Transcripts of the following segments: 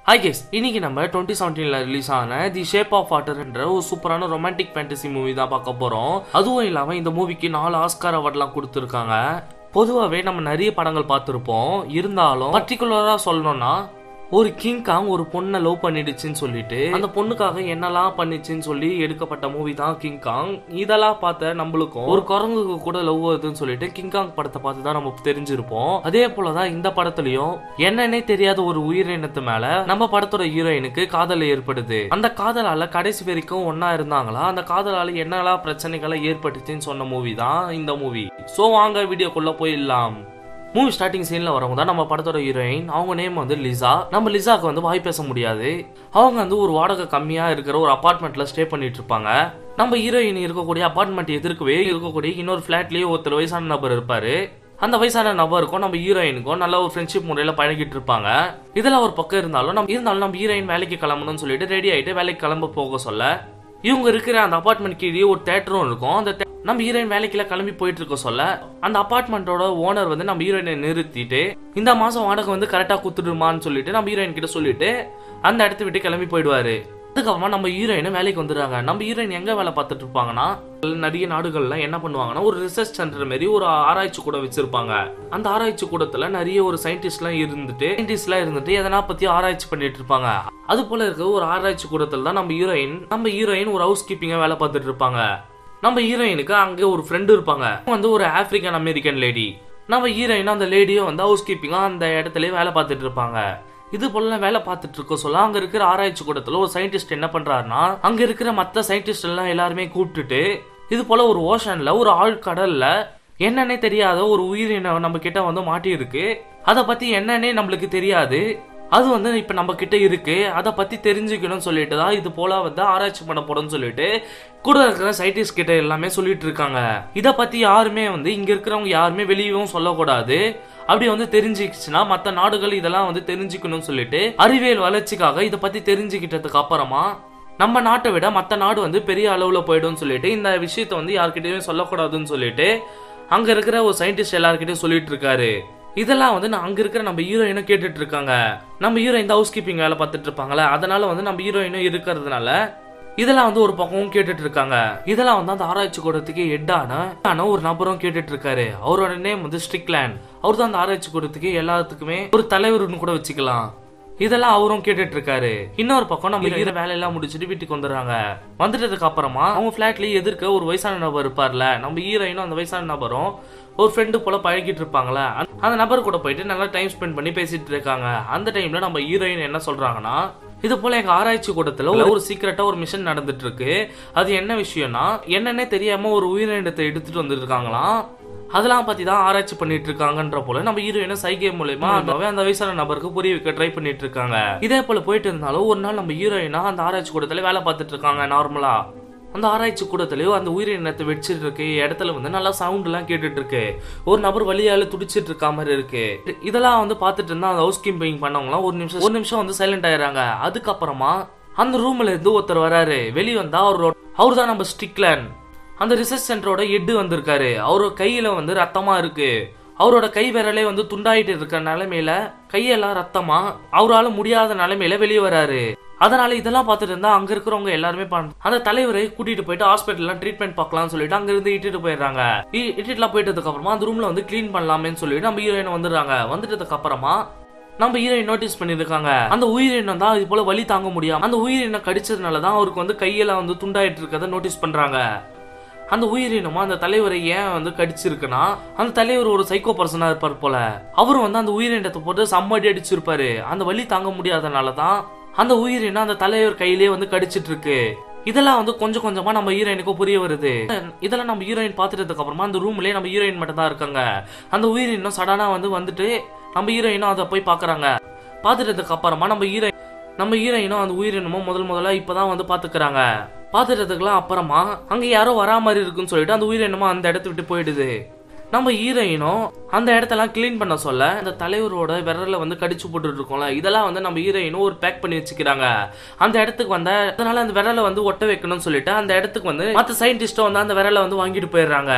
hi guys இன்னைக்கு நம்ம twenty செவன்டீன்ல release ஆன தி ஷேப் ஆஃப் வாட்டர்ன்ற ஒரு சூப்பரான ரொமான்டிக் ஃபேண்டசி மூவி தான் பார்க்க போறோம் அதுவும் இல்லாம இந்த மூவிக்கு நாலு ஆஸ்கார் அவார்ட்லாம் கொடுத்துருக்காங்க பொதுவாகவே நம்ம நிறைய படங்கள் பார்த்துருப்போம் இருந்தாலும் பர்டிகுலரா சொல்லணும்னா ஒரு கிங் காங் ஒரு பொண்ணை லவ் பண்ணிடுச்சுன்னு சொல்லிட்டு அந்த பொண்ணுக்காக என்னெல்லாம் பண்ணிச்சுன்னு சொல்லி எடுக்கப்பட்ட மூவி தான் கிங் காங் இதெல்லாம் பார்த்த நம்மளுக்கும் ஒரு குரங்குக்கு கூட லவ் வருதுன்னு சொல்லிட்டு கிங் காங் படத்தை பார்த்து தான் நம்ம தெரிஞ்சிருப்போம் அதே போலதான் இந்த படத்துலயும் என்னன்னே தெரியாத ஒரு உயிரினத்து மேல நம்ம படத்தோட ஹீரோயினுக்கு காதல் ஏற்படுது அந்த காதலால கடைசி வரைக்கும் ஒன்னா இருந்தாங்களா அந்த காதலால என்னெல்லாம் பிரச்சனைகளை ஏற்பட்டுச்சுன்னு சொன்ன மூவி தான் இந்த மூவி சோ வாங்க வீடியோக்குள்ள போயிடலாம் மூவி ஸ்டார்டிங் சீன்ல வரவங்க தான் நம்ம படத்தோட ஹீரோயின் அவங்க நேம் வந்து லிசா நம்ம லிசாக்கு வந்து வாய் பேச முடியாது அவங்க வந்து ஒரு வாடகை கம்மியா இருக்கிற ஒரு அபார்ட்மெண்ட்ல ஸ்டே பண்ணிட்டு இருப்பாங்க நம்ம ஹீரோயின் இருக்கக்கூடிய அபார்ட்மெண்ட் எதிர்க்கவே இருக்கக்கூடிய இன்னொரு ஃபிளாட்லயே ஒருத்தர் வயசான நபர் இருப்பாரு அந்த வயசான நபருக்கும் நம்ம ஹீரோயினுக்கும் நல்ல ஒரு ஃப்ரெண்ட்ஷிப் முறையில பழகிட்டு இருப்பாங்க இதெல்லாம் ஒரு பக்கம் இருந்தாலும் நம்ம இருந்தாலும் நம்ம ஹீரோயின் வேலைக்கு கிளம்பணும்னு சொல்லிட்டு ரெடி ஆயிட்டு வேலைக்கு கிளம்ப போக சொல்ல இவங்க இருக்கிற அந்த அபார்ட்மெண்ட் கீழே ஒரு தேட்டரும் இருக்கும் அந்த thea- நம்ம ஹீரோயின் வேலைக்குல கிளம்பி போயிட்டு இருக்க சொல்ல அந்த அபார்ட்மெண்ட்டோட ஓனர் வந்து நம்ம ஹீரோயினை நிறுத்திட்டு இந்த மாசம் வாடகை வந்து கரெக்டா குத்துடுமான்னு சொல்லிட்டு நம்ம ஹீரோயின் கிட்ட சொல்லிட்டு அந்த இடத்த விட்டு கிளம்பி போயிடுவாரு அதுக்கப்புறமா நம்ம ஹீரோயின் வேலைக்கு வந்துடுறாங்க நம்ம ஹீரோயின் எங்க வேலை பார்த்துட்டு இருப்பாங்கன்னா நிறைய நாடுகள்ல என்ன பண்ணுவாங்கன்னா ஒரு ரிசர்ச் சென்டர் மாதிரி ஒரு ஆராய்ச்சி கூட வச்சிருப்பாங்க அந்த ஆராய்ச்சி கூடத்துல நிறைய ஒரு சயின்டிஸ்ட்லாம் இருந்துட்டு சயின்டிஸ்ட்லாம் இருந்துட்டு எதனா பத்தி ஆராய்ச்சி பண்ணிட்டு இருப்பாங்க அது போல இருக்க ஒரு ஆராய்ச்சி கூடத்துல தான் நம்ம ஹீரோயின் நம்ம ஹீரோயின் ஒரு ஹவுஸ் கீப்பிங்கா வேலை பார்த்துட்டு இருப்பாங்க நம்ம ஹீரோயினுக்கு அங்க ஒரு ஃப்ரெண்டு இருப்பாங்க அவங்க வந்து ஒரு ஆப்பிரிக்கன் அமெரிக்கன் லேடி நம்ம ஹீரோயின் அந்த லேடியும் வந்து ஹவுஸ் கீப்பிங்கா அந்த இடத்துல வேலை பார்த்துட்டு இருப்பாங்க இது போல வேலை பார்த்துட்டு இருக்க சொல்ல அங்க இருக்கிற ஆராய்ச்சி கூடத்துல ஒரு சயின்டிஸ்ட் என்ன பண்றாருன்னா அங்க இருக்கிற மத்த சயின்டிஸ்ட் எல்லாம் எல்லாருமே கூப்பிட்டுட்டு இது போல ஒரு ஓஷன்ல ஒரு ஆழ்கடல்ல என்னன்னே தெரியாத ஒரு உயிரினம் நம்ம கிட்ட வந்து மாட்டி இருக்கு அத பத்தி என்னன்னே நம்மளுக்கு தெரியாது அது வந்து இப்ப நம்ம கிட்ட இருக்கு அத பத்தி தெரிஞ்சுக்கணும்னு சொல்லிட்டு தான் இது போல வந்து ஆராய்ச்சி பண்ண போறோம்னு சொல்லிட்டு கூட இருக்கிற சயின்டிஸ்ட் கிட்ட எல்லாமே சொல்லிட்டு இருக்காங்க இத பத்தி யாருமே வந்து இங்க இருக்கிறவங்க யாருமே வெளியவும் சொல்லக்கூடாது அப்படி வந்து தெரிஞ்சுக்கிச்சுன்னா மத்த நாடுகள் இதெல்லாம் வந்து தெரிஞ்சுக்கணும்னு சொல்லிட்டு அறிவியல் வளர்ச்சிக்காக இத பத்தி தெரிஞ்சுக்கிட்டதுக்கு அப்புறமா நம்ம நாட்டை விட மத்த நாடு வந்து பெரிய அளவுல போயிடும்னு சொல்லிட்டு இந்த விஷயத்த வந்து யார்கிட்டயும் சொல்லக்கூடாதுன்னு சொல்லிட்டு அங்க இருக்கிற ஒரு சயின்டிஸ்ட் எல்லார்கிட்டயும் சொல்லிட்டு இருக்காரு இதெல்லாம் வந்து நான் அங்க இருக்கிற நம்ம ஹீரோயினும் கேட்டுட்டு இருக்காங்க நம்ம ஹீரோயின் ஹவுஸ் கீப்பிங் வேலை பார்த்துட்டு இருப்பாங்களே அதனால வந்து நம்ம ஹீரோயினும் இருக்கிறதுனால இதெல்லாம் வந்து ஒரு பக்கமும் கேட்டுட்டு இருக்காங்க இதெல்லாம் வந்து அந்த ஆராய்ச்சி கூடத்துக்கு ஹெட்டான ஆன ஒரு நபரும் கேட்டுட்டு இருக்காரு அவரோட நேம் வந்து ஸ்ட்ரிக்லேண்ட் அவர் தான் அந்த ஆராய்ச்சி கூடத்துக்கு எல்லாத்துக்குமே ஒரு தலைவர்னு கூட வச்சுக்கலாம் இதெல்லாம் அவரும் கேட்டுட்டு இருக்காரு இன்னொரு பக்கம் நம்ம இருக்கிற வேலையெல்லாம் முடிச்சுட்டு வீட்டுக்கு வந்துடுறாங்க வந்துட்டதுக்கு அப்புறமா அவங்க பிளாட்லயே எதிர்க்க ஒரு வயசான நபர் இருப்பார்ல நம்ம ஹீரோயினும் அந்த வயசான நபரும் ஒரு ஃப்ரெண்டு போல பழகிட்டு இருப்பாங்களா அந்த- அந்த நபர் கூட போயிட்டு நல்லா டைம் ஸ்பெண்ட் பண்ணி பேசிட்டு இருக்காங்க அந்த டைம்ல நம்ம ஹீரோயின் என்ன சொல்றாங்கன்னா இது போல எங்க ஆராய்ச்சி கூடத்துல ஒரு சீக்கிரட்டா ஒரு மிஷன் நடந்துட்டு இருக்கு அது என்ன விஷயம்னா என்னன்னே தெரியாம ஒரு உயிரினத்தை எடுத்துட்டு வந்துருக்காங்களாம் அதெல்லாம் பத்தி தான் ஆராய்ச்சி பண்ணிட்டு இருக்காங்கன்ற போல நம்ம ஹீரோயினை சைகை மூலயமா அந்த அந்த வயசான நபருக்கு புரிய வைக்க ட்ரை பண்ணிட்டு இருக்காங்க இதே போல போயிட்டு இருந்தாலும் ஒரு நாள் நம்ம ஹீரோயினா அந்த ஆராய்ச்சி கூடத்துல வேலை பார்த்துட்டு இருக்காங்க நார்மலா அந்த ஆராய்ச்சி கூடத்துலயோ அந்த உயிரினத்தை வெடிச்சிட்டு இருக்கு இடத்துல வந்து நல்லா சவுண்ட் எல்லாம் கேட்டுட்டு இருக்கு ஒரு நபர் வழியால துடிச்சிட்டு இருக்க மாதிரி இருக்கு இதெல்லாம் வந்து பார்த்துட்டு இருந்தா அந்த ஹவுஸ் கீப்பிங் பண்ணவங்களாம் ஒரு நிமிஷம் ஒரு நிமிஷம் வந்து சைலண்ட் ஆயிடுறாங்க அதுக்கப்புறமா அந்த ரூம்ல இருந்து ஒருத்தர் வராரு வெளிய வந்தா அவரோட அவர் தான் நம்ம ஸ்டிக்லேண்ட் அந்த ரிசர்ச் சென்டரோட ஹெட் வந்திருக்காரு அவரோட கையில வந்து ரத்தமா இருக்கு அவரோட கை விரலே வந்து துண்டாயிட்டு இருக்க நிலைமையில கையெல்லாம் ரத்தமா அவரால முடியாத நிலைமையில வெளியே வராரு அதனால இதெல்லாம் பார்த்துட்டு இருந்தா அங்க இருக்கிறவங்க எல்லாருமே பண்- அந்த தலைவரை கூட்டிட்டு போயிட்டு ஹாஸ்பிட்டல்லாம் ட்ரீட்மெண்ட் பார்க்கலாம்னு சொல்லிட்டு அங்க இருந்து இட்டுட்டு போயிடுறாங்க இ- இட்டுட்டுலாம் போயிட்டதுக்கு அப்புறமா அந்த ரூம்ல வந்து க்ளீன் பண்ணலாமேன்னு சொல்லிட்டு நம்ம ஹீரோயின் வந்துடுறாங்க வந்துட்டதுக்கு அப்புறமா நம்ம ஹீரோயின் நோட்டீஸ் பண்ணிருக்காங்க அந்த உயிரினம் தான் இது போல வலி தாங்க முடியாம அந்த உயிரினம் கடிச்சதுனால தான் அவருக்கு வந்து கையெல்லாம் வந்து துண்டாயிட்டு இருக்கதை நோட்டீஸ் பண்றாங்க அந்த உயிரினமும் அந்த தலைவரை ஏன் வந்து கடிச்சிருக்குன்னா அந்த தலைவர் ஒரு சைக்கோ பர்சனா இருப்பார் போல அவரும் வந்து அந்த உயிரினத்தை போட்டு செம்மடி அடிச்சிருப்பாரு அந்த வலி தாங்க முடியாதனால தான் அந்த உயிரினம் அந்த தலைவர் கையிலேயே வந்து கடிச்சிட்டு இருக்கு இதெல்லாம் வந்து கொஞ்சம் கொஞ்சமா நம்ம ஹீரோயினுக்கு புரிய வருது இதெல்லாம் நம்ம ஹீரோயின் பார்த்துட்டதுக்கு அப்புறமா அந்த ரூம்லயே நம்ம ஹீரோயின் மட்டும் தான் இருக்காங்க அந்த உயிரினம் சடனா வந்து வந்துட்டு நம்ம ஹீரோயினும் அதை போய் பாக்குறாங்க பார்த்துட்டதுக்கு அப்புறமா நம்ம ஹீரோயின் நம்ம ஹீரோயினும் அந்த உயிரினமும் முதல் முதல்ல இப்பதான் வந்து பாத்துக்கிறாங்க பாத்துட்டதுக்குலாம் அப்புறமா அங்க யாரோ வரா மாதிரி இருக்குன்னு சொல்லிட்டு அந்த உயிரினமும் அந்த இடத்த விட்டு போயிடுது நம்ம ஹீரோயினும் அந்த இடத்தெல்லாம் க்ளீன் பண்ண சொல்ல அந்த தலைவரோட விரல வந்து கடிச்சு போட்டுட்டு இருக்கோம்ல இதெல்லாம் வந்து நம்ம ஹீரோயினும் ஒரு பேக் பண்ணி வச்சுக்கிறாங்க அந்த இடத்துக்கு வந்த அதனால அந்த விரலை வந்து ஒட்ட வைக்கணும்னு சொல்லிட்டு அந்த இடத்துக்கு வந்து மத்த சயின்டிஸ்டும் வந்து அந்த விரலை வந்து வாங்கிட்டு போயிடுறாங்க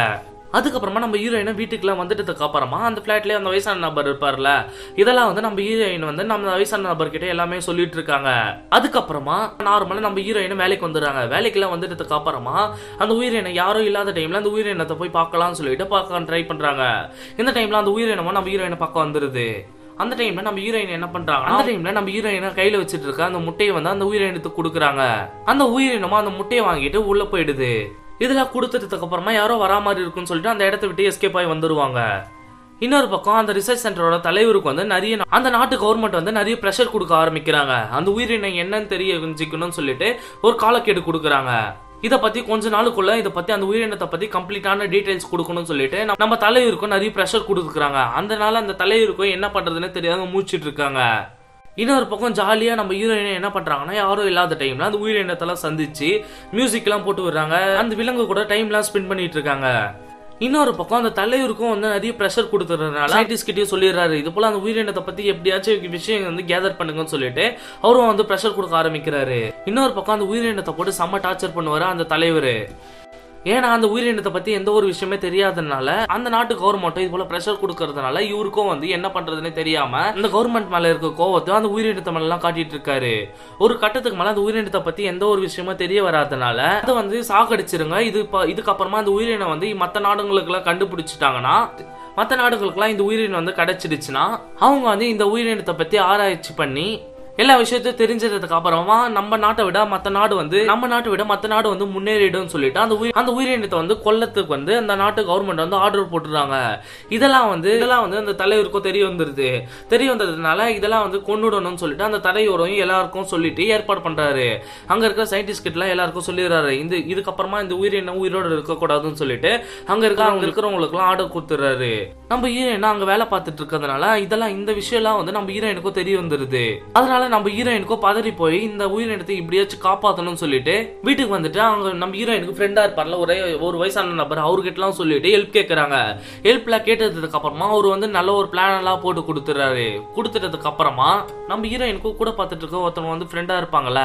அதுக்கப்புறமா நம்ம ஹீரோயினை வீட்டுக்குலாம் வந்துட்டதுக்கு அப்புறமா அந்த ஃபிளாட்லயே அந்த வயசான நபர் இருப்பார்ல இதெல்லாம் வந்து நம்ம ஹீரோயின் வந்து நம்ம வயசான நபர் கிட்ட எல்லாமே சொல்லிட்டு இருக்காங்க அதுக்கப்புறமா நார்மலா நம்ம ஹீரோயின் வேலைக்கு வந்துடுறாங்க வேலைக்கெல்லாம் வந்துட்டதுக்கு அப்புறமா அந்த உயிரினை யாரும் இல்லாத டைம்ல அந்த உயிரினத்தை போய் பார்க்கலாம்னு சொல்லிட்டு பார்க்க ட்ரை பண்றாங்க இந்த டைம்ல அந்த உயிரினமும் நம்ம ஹீரோயினை பார்க்க வந்துருது அந்த டைம்ல நம்ம ஹீரோயின் என்ன பண்றாங்க அந்த டைம்ல நம்ம ஹீரோயினை கையில வச்சிட்டு இருக்க அந்த முட்டையை வந்து அந்த உயிரினத்துக்கு கொடுக்குறாங்க அந்த உயிரினமும் அந்த முட்டையை வாங்கிட்டு உள்ள போயிடுது இதெல்லாம் கொடுத்துட்டதுக்கு அப்புறமா யாரோ வரா மாதிரி இருக்குன்னு சொல்லிட்டு அந்த இடத்த விட்டு எஸ்கேப் ஆகி வந்துருவாங்க இன்னொரு பக்கம் அந்த ரிசர்ச் சென்டரோட தலைவருக்கு வந்து நிறைய அந்த நாட்டு கவர்மெண்ட் வந்து நிறைய ப்ரெஷர் கொடுக்க ஆரம்பிக்கிறாங்க அந்த உயிரினம் என்னன்னு தெரிஞ்சுக்கணும்னு சொல்லிட்டு ஒரு காலக்கெடு கொடுக்குறாங்க இத பத்தி கொஞ்ச நாளுக்குள்ள இத பத்தி அந்த உயிரினத்தை பத்தி கம்ப்ளீட்டான டீடைல்ஸ் கொடுக்கணும்னு சொல்லிட்டு நம்ம- நம்ம தலைவருக்கும் நிறைய ப்ரெஷர் கொடுக்குறாங்க அந்த நாள் அந்த தலைவருக்கும் என்ன பண்றதுன்னு தெரியாம மூச்சிட்டு இருக்காங்க இன்னொரு பக்கம் ஜாலியா நம்ம ஹீரோயின் என்ன பண்றாங்கன்னா யாரும் இல்லாத டைம்ல அந்த உயிரினத்தெல்லாம் சந்திச்சு மியூசிக் எல்லாம் போட்டு விடுறாங்க அந்த விலங்கு கூட டைம்லாம் ஸ்பெண்ட் பண்ணிட்டு இருக்காங்க இன்னொரு பக்கம் அந்த தலைவருக்கும் வந்து நிறைய ப்ரெஷர் கொடுத்துறதுனால சயின்டிஸ்ட் கிட்டயும் சொல்லிடுறாரு இது போல அந்த உயிரினத்தை பத்தி எப்படியாச்சும் விஷயம் வந்து கேதர் பண்ணுங்கன்னு சொல்லிட்டு அவரும் வந்து ப்ரெஷர் கொடுக்க ஆரம்பிக்கிறாரு இன்னொரு பக்கம் அந்த உயிரினத்தை போட்டு செம்ம டார்ச்சர் பண்ணுவாரு அந்த தலைவர் ஏன்னா அந்த உயிரினத்தை பத்தி எந்த ஒரு விஷயமே தெரியாதனால அந்த நாட்டு கவர்மெண்ட்டும் இது போல ப்ரெஷர் கொடுக்கறதுனால இவருக்கும் வந்து என்ன பண்றதுன்னு தெரியாம இந்த கவர்மெண்ட் மேல இருக்க கோவத்தை அந்த உயிரினத்தை மேல எல்லாம் காட்டிட்டு இருக்காரு ஒரு கட்டத்துக்கு மேல அந்த உயிரினத்தை பத்தி எந்த ஒரு விஷயமும் தெரிய வராதனால அதை வந்து சாகடிச்சிருங்க இது இப்ப இதுக்கப்புறமா அந்த உயிரினம் வந்து மத்த நாடுங்களுக்கு எல்லாம் கண்டுபிடிச்சிட்டாங்கன்னா மத்த நாடுகளுக்கெல்லாம் இந்த உயிரினம் வந்து கிடைச்சிடுச்சுன்னா அவங்க வந்து இந்த உயிரினத்தை பத்தி ஆராய்ச்சி பண்ணி எல்லா விஷயத்தையும் தெரிஞ்சதுக்கு அப்புறமா நம்ம நாட்டை விட மத்த நாடு வந்து நம்ம நாட்டை விட மத்த நாடு வந்து முன்னேறிடும் சொல்லிட்டு அந்த உயிர் அந்த உயிரினத்தை வந்து கொல்லத்துக்கு வந்து அந்த நாட்டு கவர்மெண்ட் வந்து ஆர்டர் போட்டுறாங்க இதெல்லாம் வந்து இதெல்லாம் வந்து அந்த தலைவருக்கும் தெரிய வந்துருது தெரிய வந்ததுனால இதெல்லாம் வந்து கொண்டுடணும்னு சொல்லிட்டு அந்த தலைவரையும் எல்லாருக்கும் சொல்லிட்டு ஏற்பாடு பண்றாரு அங்க இருக்கிற சயின்டிஸ்ட் கிட்ட எல்லாம் எல்லாருக்கும் சொல்லிடுறாரு இந்த இதுக்கப்புறமா இந்த உயிரினம் உயிரோடு இருக்கக்கூடாதுன்னு சொல்லிட்டு அங்க இருக்க அங்க இருக்கிறவங்களுக்கு எல்லாம் ஆர்டர் கொடுத்துறாரு நம்ம ஹீரோயின் அங்க வேலை பார்த்துட்டு இருக்கிறதுனால இதெல்லாம் இந்த விஷயம் எல்லாம் வந்து நம்ம ஹீரோயினுக்கும் தெரிய வந்துருது அதனால நம்ம ஹீரோயினுக்கும் பதறி போய் இந்த உயிரினத்தை இப்படியாச்சும் காப்பாத்தணும்னு சொல்லிட்டு வீட்டுக்கு வந்துட்டு அவங்க நம்ம ஹீரோயினுக்கு ஃப்ரெண்டா இருப்பார்ல ஒரே ஒரு வயசான நபர் அவர்கிட்ட எல்லாம் சொல்லிட்டு ஹெல்ப் கேட்கறாங்க ஹெல்ப்லாம் கேட்டதுக்கு அப்புறமா அவர் வந்து நல்ல ஒரு பிளான் எல்லாம் போட்டு கொடுத்துறாரு கொடுத்துட்டதுக்கு அப்புறமா நம்ம ஹீரோயினுக்கும் கூட பார்த்துட்டு இருக்க ஒருத்தவங்க வந்து ஃப்ரெண்டா இருப்பாங்கல்ல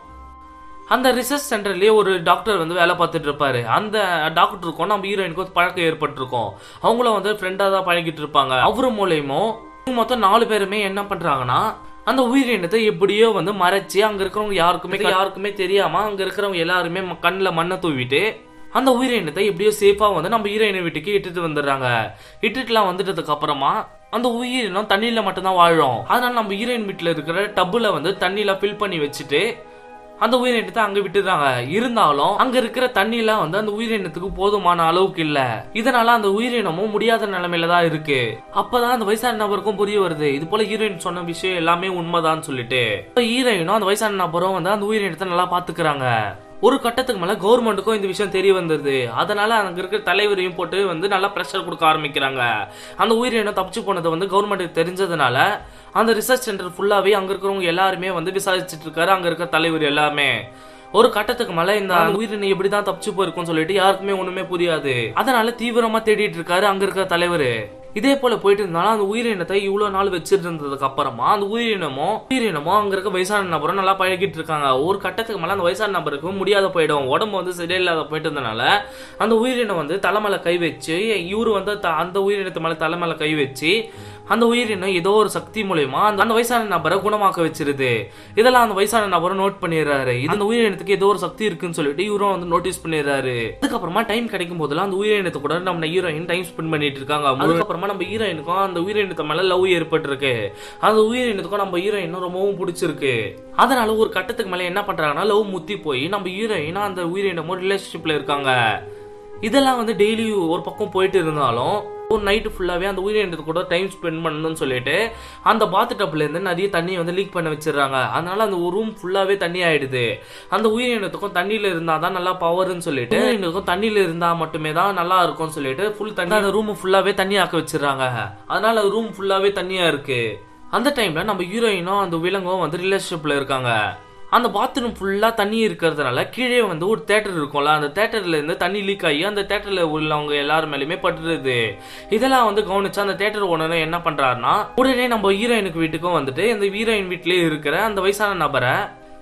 அந்த ரிசர்ச் சென்டர்லயே ஒரு டாக்டர் வந்து வேலை பார்த்துட்டு இருப்பாரு அந்த டாக்டருக்கும் நம்ம ஹீரோயினுக்கும் ஒரு பழக்கம் ஏற்பட்டிருக்கும் அவங்கள வந்து ஃப்ரெண்டா தான் பழகிட்டு இருப்பாங்க அவரு மூலியமும் இவங்க மொத்தம் நாலு பேருமே என்ன பண்றாங்கன்னா அந்த உயிரினத்தை எப்படியோ வந்து மறைச்சு அங்க இருக்கிறவங்க யாருக்குமே யாருக்குமே தெரியாம அங்க இருக்கிறவங்க எல்லாருமே ம- கண்ணுல மண்ணை தூவிட்டு அந்த உயிரினத்தை எப்படியோ சேஃபா வந்து நம்ம ஹீரோயினை வீட்டுக்கு இட்டுட்டு வந்துடுறாங்க இட்டுட்டுலாம் வந்துட்டதுக்கு அப்புறமா அந்த உயிரினம் தண்ணியில மட்டும்தான் வாழும் அதனால நம்ம ஹீரோயின் வீட்டுல இருக்கிற டப்புல வந்து தண்ணியில ஃபில் பண்ணி வச்சுட்டு அந்த உயிரினத்தை அங்க விட்டுறாங்க இருந்தாலும் அங்க இருக்கிற தண்ணிலாம் வந்து அந்த உயிரினத்துக்கு போதுமான அளவுக்கு இல்ல இதனால அந்த உயிரினமும் முடியாத நிலைமையில தான் இருக்கு அப்பதான் அந்த வயசான நபருக்கும் புரிய வருது இது போல ஹீரோயின் சொன்ன விஷயம் எல்லாமே உண்மைதான் சொல்லிட்டு இப்ப ஹீரோயினும் அந்த வயசான நபரும் வந்து அந்த உயிரினத்தை நல்லா பாத்துக்கிறாங்க ஒரு கட்டத்துக்கு மேல கவர்மெண்ட்டுக்கும் இந்த விஷயம் தெரிய வந்துருது அதனால அங்க இருக்கிற தலைவரையும் போட்டு வந்து நல்லா ப்ரெஷர் கொடுக்க ஆரம்பிக்கிறாங்க அந்த உயிரினம் தப்பிச்சு போனது வந்து கவர்மெண்ட்டுக்கு தெரிஞ்சதுனால அந்த ரிசர்ச் சென்டர் ஃபுல்லாவே அங்க இருக்கிறவங்க எல்லாருமே வந்து விசாரிச்சுட்டு இருக்காரு அங்க இருக்கிற தலைவர் எல்லாமே ஒரு கட்டத்துக்கு மேல இந்த உயிரினை எப்படிதான் தப்பிச்சு போயிருக்கும்னு சொல்லிட்டு யாருக்குமே ஒண்ணுமே புரியாது அதனால தீவிரமா தேடிட்டு இருக்காரு அங்க இருக்கிற தலைவர் இதே போல போயிட்டு இருந்தாலும் அந்த உயிரினத்தை இவ்வளவு நாள் வச்சிட்டு இருந்ததுக்கு அப்புறமா அந்த உயிரினமும் உயிரினமும் அங்க இருக்க வயசான நபரும் நல்லா பழகிட்டு இருக்காங்க ஒரு கட்டத்துக்கு மேல அந்த வயசான நபருக்கு முடியாத போயிடும் உடம்பு வந்து சரியில்லாத போயிட்டு இருந்தனால அந்த உயிரினம் வந்து தலைமையில கை வச்சு இவரு வந்து த- அந்த உயிரினத்து மேல தலைமையில கை வச்சு அந்த உயிரினம் ஏதோ ஒரு சக்தி மூலயமா அந்த அந்த வயசான நபரை குணமாக்க வச்சிருது இதெல்லாம் அந்த வயசான நபரும் நோட் பண்ணிடுறாரு இது அந்த உயிரினத்துக்கு ஏதோ ஒரு சக்தி இருக்குன்னு சொல்லிட்டு இவரும் வந்து நோட்டீஸ் பண்ணிடுறாரு அதுக்கப்புறமா டைம் கிடைக்கும் போதெல்லாம் அந்த உயிரினத்தை கூட நம்ம ஹீரோயின் டைம் ஸ்பெண்ட் பண்ணிட்டு இருக்காங்க அதுக்கப்புறமா நம்ம ஹீரோயினுக்கும் அந்த உயிரினத்து மேல லவ் ஏற்பட்டிருக்கு அந்த உயிரினத்துக்கும் நம்ம ஹீரோயினும் ரொம்பவும் பிடிச்சிருக்கு அதனால ஒரு கட்டத்துக்கு மேல என்ன பண்றாங்கன்னா லவ் முத்தி போய் நம்ம ஹீரோயினும் அந்த உயிரினமும் ரிலேஷன்ஷிப்ல இருக்காங்க இதெல்லாம் வந்து டெய்லி ஒரு பக்கம் போயிட்டு இருந்தாலும் ஒரு நைட்டு ஃபுல்லாவே அந்த உயிரினத்து கூட டைம் ஸ்பெண்ட் பண்ணணும்னு சொல்லிட்டு அந்த பாத்து டப்ல இருந்து நிறைய தண்ணி வந்து லீக் பண்ண வச்சிடுறாங்க அதனால அந்த ஒரு ரூம் ஃபுல்லாவே தண்ணி ஆயிடுது அந்த உயிரினத்துக்கும் தண்ணியில இருந்தா தான் நல்லா பவர்னு சொல்லிட்டு உயிரினத்துக்கும் தண்ணியில இருந்தா மட்டுமே தான் நல்லா இருக்கும்னு சொல்லிட்டு ஃபுல் தண்ணி அந்த ரூம் ஃபுல்லாவே தண்ணி ஆக்க வச்சிடுறாங்க அதனால ரூம் ஃபுல்லாவே தண்ணியா இருக்கு அந்த டைம்ல நம்ம ஹீரோயினும் அந்த விலங்கும் வந்து ரிலேஷன்ஷிப்ல இருக்காங்க அந்த பாத்ரூம் ஃபுல்லா தண்ணி இருக்கிறதுனால கீழே வந்து ஒரு தேட்டர் இருக்கும்ல அந்த தேட்டர்ல இருந்து தண்ணி லீக் ஆகி அந்த தேட்டர்ல உள்ளவங்க எல்லாரும் மேலயுமே பட்டுருது இதெல்லாம் வந்து கவனிச்சு அந்த தேட்டர் ஓனர் என்ன பண்றாருன்னா உடனே நம்ம ஹீரோயினுக்கு வீட்டுக்கும் வந்துட்டு இந்த ஹீரோயின் வீட்லயே இருக்கிற அந்த வயசான நபரை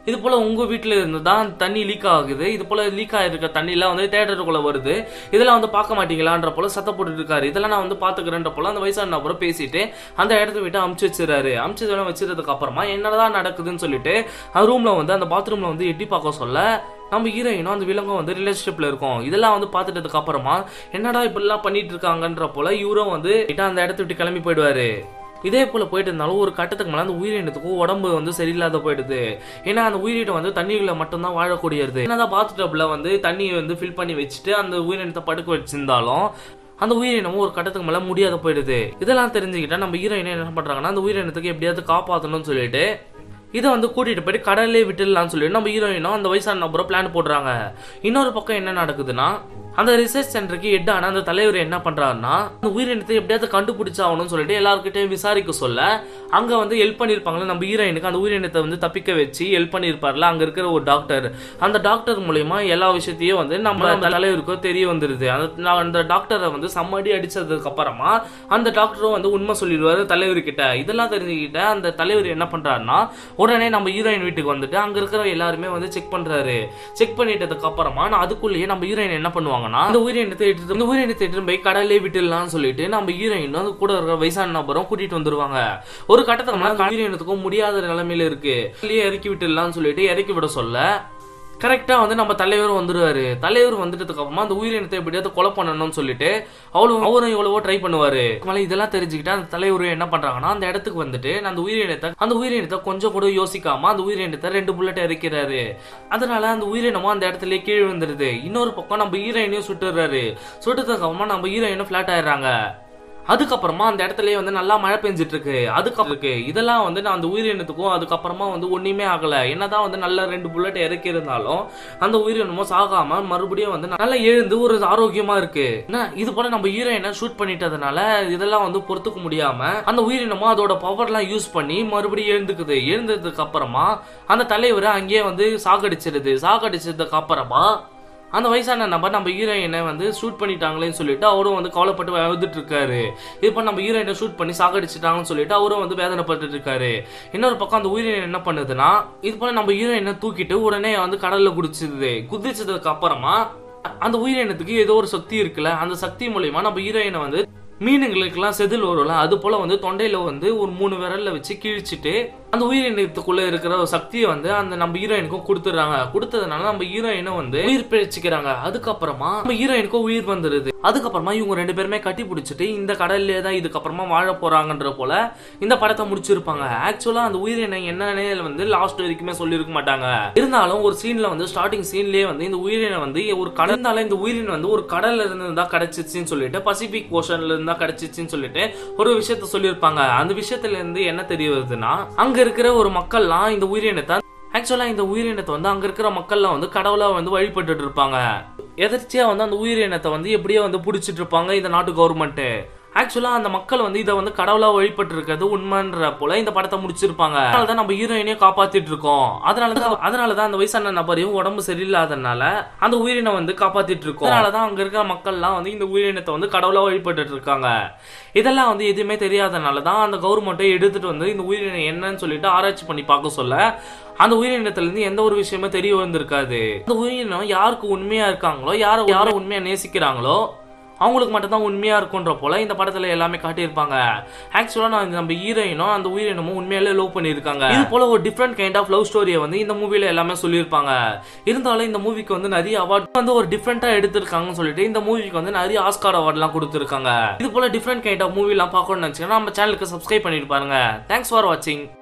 இது போல உங்க வீட்டுல இருந்து தான் தண்ணி லீக் ஆகுது இது போல லீக் ஆயிருக்க தண்ணிலாம் வந்து தேட்டருக்குள்ள வருது இதெல்லாம் வந்து பார்க்க மாட்டீங்களான்ற போல சத்த போட்டுட்டு இருக்காரு இதெல்லாம் நான் வந்து பாத்துக்கிறேன்ற போல அந்த வயசான நபரை பேசிட்டு அந்த இடத்த விட்டு அமுச்சு வச்சிடறாரு அமுச்சு இதெல்லாம் வச்சிருந்ததுக்கு அப்புறமா என்னதான் நடக்குதுன்னு சொல்லிட்டு அந்த ரூம்ல வந்து அந்த பாத்ரூம்ல வந்து எட்டி பார்க்க சொல்ல நம்ம ஹீரோயினும் அந்த விலங்கும் வந்து ரிலேஷன்ஷிப்ல இருக்கும் இதெல்லாம் வந்து பார்த்துட்டதுக்கு அப்புறமா என்னடா இப்படிலாம் பண்ணிட்டு இருக்காங்கன்ற போல இவரும் வந்து அந்த இடத்த விட்டு கிளம்பி போயிடுவாரு இதே போல போயிட்டு இருந்தாலும் ஒரு கட்டத்துக்கு மேல அந்த உயிரினத்துக்கும் உடம்பு வந்து சரியில்லாத போயிடுது ஏன்னா அந்த உயிரினம் வந்து தண்ணிகளை மட்டும்தான் வாழக்கூடியது என்னதான் பாத் டப்ல வந்து தண்ணியை வந்து ஃபில் பண்ணி வச்சுட்டு அந்த உயிரினத்தை படுக்க வச்சிருந்தாலும் அந்த உயிரினமும் ஒரு கட்டத்துக்கு மேல முடியாத போயிடுது இதெல்லாம் தெரிஞ்சுக்கிட்டா நம்ம ஹீரோயினை என்ன பண்றாங்கன்னா அந்த உயிரினத்துக்கு எப்படியாவது காப்பாற்றணும்னு சொல்லிட்டு இதை வந்து கூட்டிட்டு போயிட்டு கடல்லே விட்டுடலாம்னு சொல்லிட்டு நம்ம ஹீரோயினும் அந்த வயசான நபரும் பிளான் போடுறாங்க இன்னொரு பக்கம் என்ன நடக்குதுன்னா அந்த ரிசர்ச் சென்டருக்கு ஹெட் ஆன அந்த தலைவர் என்ன பண்றாருன்னா அந்த உயிரினத்தை எப்படியாவது கண்டுபிடிச்சாகணும்னு சொல்லிட்டு எல்லாருக்கிட்டையும் விசாரிக்க சொல்ல அங்க வந்து ஹெல்ப் பண்ணிருப்பாங்களே நம்ம ஹீரோயினுக்கு அந்த உயிரினத்தை வந்து தப்பிக்க வச்சு ஹெல்ப் பண்ணிருப்பார்ல அங்க இருக்கிற ஒரு டாக்டர் அந்த டாக்டர் மூலியமா எல்லா விஷயத்தையும் வந்து நம்ம அந்த தலைவருக்கோ தெரிய வந்துருது அந்த அந்த டாக்டரை வந்து சம்மடி அடிச்சதுக்கு அப்புறமா அந்த டாக்டரும் வந்து உண்மை சொல்லிடுவாரு தலைவர்கிட்ட இதெல்லாம் தெரிஞ்சுக்கிட்ட அந்த தலைவர் என்ன பண்றாருன்னா உடனே நம்ம ஹீரோயின் வீட்டுக்கு வந்துட்டு அங்க இருக்கிற எல்லாருமே வந்து செக் பண்றாரு செக் பண்ணிட்டதுக்கு அப்புறமா நான் அதுக்குள்ளேயே நம்ம ஹீரோயின் என்ன பண்ணுவாங்கன்னா இந்த உயிரினத்தை எடுத்து இந்த உயிரினத்தை எடுத்துட்டு போய் கடலே விட்டுடலாம்னு சொல்லிட்டு நம்ம ஹீரோயின் வந்து கூட இருக்கிற வயசான நபரும் கூட்டிட்டு வந்துருவாங்க ஒரு கட்டத்துக்கு மேல உயிரினத்துக்கும் முடியாத நிலைமையில இருக்கு வெளியே இறக்கி விட்டுடலாம்னு சொல்லிட்டு இறக்கி விட சொல்ல கரெக்டா வந்து நம்ம தலைவர் வந்துருவாரு தலைவர் வந்துட்டதுக்கு அப்புறமா அந்த உயிரினத்தை எப்படியாவது கொலை பண்ணணும்னு சொல்லிட்டு அவளும் அவரும் எவ்வளவோ ட்ரை பண்ணுவாரு மேல இதெல்லாம் தெரிஞ்சுக்கிட்டு அந்த தலைவர் என்ன பண்றாங்கன்னா அந்த இடத்துக்கு வந்துட்டு அந்த உயிரினத்தை அந்த உயிரினத்தை கொஞ்சம் கூட யோசிக்காம அந்த உயிரினத்தை ரெண்டு புல்லட் இறக்கிறாரு அதனால அந்த உயிரினமும் அந்த இடத்துல கீழே வந்துருது இன்னொரு பக்கம் நம்ம ஹீரோயினையும் சுட்டுறாரு சுட்டதுக்கு அப்புறமா நம்ம ஹீரோயினும் ஃபிளாட் ஆயிடுறாங்க அதுக்கப்புறமா அந்த இடத்துலயே வந்து நல்லா மழை பெஞ்சிட்டு இருக்கு அதுக்கப்புறம் இருக்கு இதெல்லாம் வந்து நான் அந்த உயிரினத்துக்கும் அதுக்கப்புறமா வந்து ஒண்ணுமே ஆகல என்னதான் வந்து நல்ல ரெண்டு புல்லட் இறக்கி இருந்தாலும் அந்த உயிரினமும் சாகாம மறுபடியும் வந்து நல்லா எழுந்து ஒரு ஆரோக்கியமா இருக்கு என்ன இது போல நம்ம ஹீரோயினை ஷூட் பண்ணிட்டதுனால இதெல்லாம் வந்து பொறுத்துக்க முடியாம அந்த உயிரினமும் அதோட பவர்லாம் யூஸ் பண்ணி மறுபடியும் எழுந்துக்குது எழுந்ததுக்கு அப்புறமா அந்த தலைவரை அங்கேயே வந்து சாகடிச்சிருது சாகடிச்சதுக்கு அப்புறமா அந்த வயசான நபர் நம்ம ஹீரோயினை வந்து ஷூட் பண்ணிட்டாங்களேன்னு சொல்லிட்டு அவரும் வந்து கவலைப்பட்டு அழுதுட்டு இருக்காரு இப்போ நம்ம ஹீரோயினை ஷூட் பண்ணி சாகடிச்சிட்டாங்கன்னு சொல்லிட்டு அவரும் வந்து வேதனைப்பட்டு இருக்காரு இன்னொரு பக்கம் அந்த உயிரினை என்ன பண்ணுதுன்னா இது போல நம்ம ஹீரோயினை தூக்கிட்டு உடனே வந்து கடல்ல குதிச்சிடுது குதிச்சதுக்கு அப்புறமா அந்த உயிரினத்துக்கு ஏதோ ஒரு சக்தி இருக்குல்ல அந்த சக்தி மூலியமா நம்ம ஹீரோயினை வந்து மீனுங்களுக்கெல்லாம் செதில் வரும்ல அது போல வந்து தொண்டையில வந்து ஒரு மூணு விரல்ல வச்சு கிழிச்சிட்டு அந்த உயிரினத்துக்குள்ள இருக்கிற ஒரு சக்தியை வந்து அந்த நம்ம ஹீரோயினுக்கும் கொடுத்துறாங்க கொடுத்ததுனால நம்ம ஹீரோயினை வந்து உயிர் பிழைச்சிக்கிறாங்க அதுக்கப்புறமா நம்ம ஹீரோயினுக்கும் உயிர் வந்துருது அதுக்கப்புறமா இவங்க ரெண்டு பேருமே கட்டி பிடிச்சிட்டு இந்த கடல்லே தான் இதுக்கப்புறமா வாழ போறாங்கன்ற போல இந்த படத்தை முடிச்சிருப்பாங்க ஆக்சுவலா அந்த உயிரினை என்னன்னே வந்து லாஸ்ட் வரைக்குமே சொல்லியிருக்க மாட்டாங்க இருந்தாலும் ஒரு சீன்ல வந்து ஸ்டார்டிங் சீன்லயே வந்து இந்த உயிரினை வந்து ஒரு கடந்தால இந்த உயிரின் வந்து ஒரு கடல்ல இருந்து தான் கிடைச்சிச்சுன்னு சொல்லிட்டு பசிபிக் ஓஷன்ல இருந்து தான் கிடைச்சிச்சுன்னு சொல்லிட்டு ஒரு விஷயத்த சொல்லியிருப்பாங்க அந்த விஷயத்துல இருந்து என்ன தெரிய வருதுன்னா அங்க இருக்கிற ஒரு மக்கள்லாம் இந்த உயிரினத்தை ஆக்சுவலா இந்த உயிரினத்தை வந்து அங்க இருக்கிற மக்கள்லாம் வந்து கடவுளா வந்து வழிபட்டுட்டு இருப்பாங்க எதர்ச்சியா வந்து அந்த உயிரினத்தை வந்து எப்படியோ வந்து புடிச்சிட்டு இருப்பாங்க இந்த நாட்டு கவர்மெண்ட் ஆக்சுவலா அந்த மக்கள் வந்து இதை வந்து கடவுளா வழிபட்டு இருக்கிறது உண்மைன்ற போல இந்த படத்தை முடிச்சிருப்பாங்க அதனாலதான் நம்ம ஹீரோயினையும் காப்பாத்திட்டு இருக்கோம் அதனாலதான் அதனாலதான் அந்த வயசான நபரையும் உடம்பு சரியில்லாதனால அந்த உயிரினை வந்து காப்பாத்திட்டு இருக்கோம் அதனாலதான் அங்க இருக்கிற மக்கள்லாம் வந்து இந்த உயிரினத்தை வந்து கடவுளா வழிபட்டு இருக்காங்க இதெல்லாம் வந்து எதுவுமே தெரியாதனாலதான் அந்த கவர்மெண்ட்டை எடுத்துட்டு வந்து இந்த உயிரினம் என்னன்னு சொல்லிட்டு ஆராய்ச்சி பண்ணி பார்க்க சொல்ல அந்த உயிரினத்துல இருந்து எந்த ஒரு விஷயமே தெரிய வந்திருக்காது அந்த உயிரினம் யாருக்கு உண்மையா இருக்காங்களோ யார யாரை உண்மையா நேசிக்கிறாங்களோ அவங்களுக்கு மட்டும்தான் உண்மையா இருக்குன்ற போல இந்த படத்துல எல்லாமே காட்டியிருப்பாங்க ஆக்சுவலா நான் நம்ம ஹீரோயினும் அந்த உயிரினமும் உண்மையாலே லவ் பண்ணியிருக்காங்க இது போல ஒரு டிஃப்ரெண்ட் கைண்ட் ஆஃப் லவ் ஸ்டோரியை வந்து இந்த மூவில எல்லாமே சொல்லியிருப்பாங்க இருந்தாலும் இந்த மூவிக்கு வந்து நிறைய அவார்ட் வந்து ஒரு டிஃப்ரெண்டா எடுத்திருக்காங்கன்னு சொல்லிட்டு இந்த மூவிக்கு வந்து நிறைய ஆஸ்கார் அவார்ட்லாம் கொடுத்துருக்காங்க இது போல டிஃப்ரெண்ட் கைண்ட் ஆஃப் மூவி எல்லாம் பார்க்கணும்னு நினைச்சீங்கன்னா நம்ம சேனலுக்கு சப்ஸ்கிரைப் பண்ணிட்டு பாருங்க தேங்க்ஸ் ஃபார் வாட்சிங்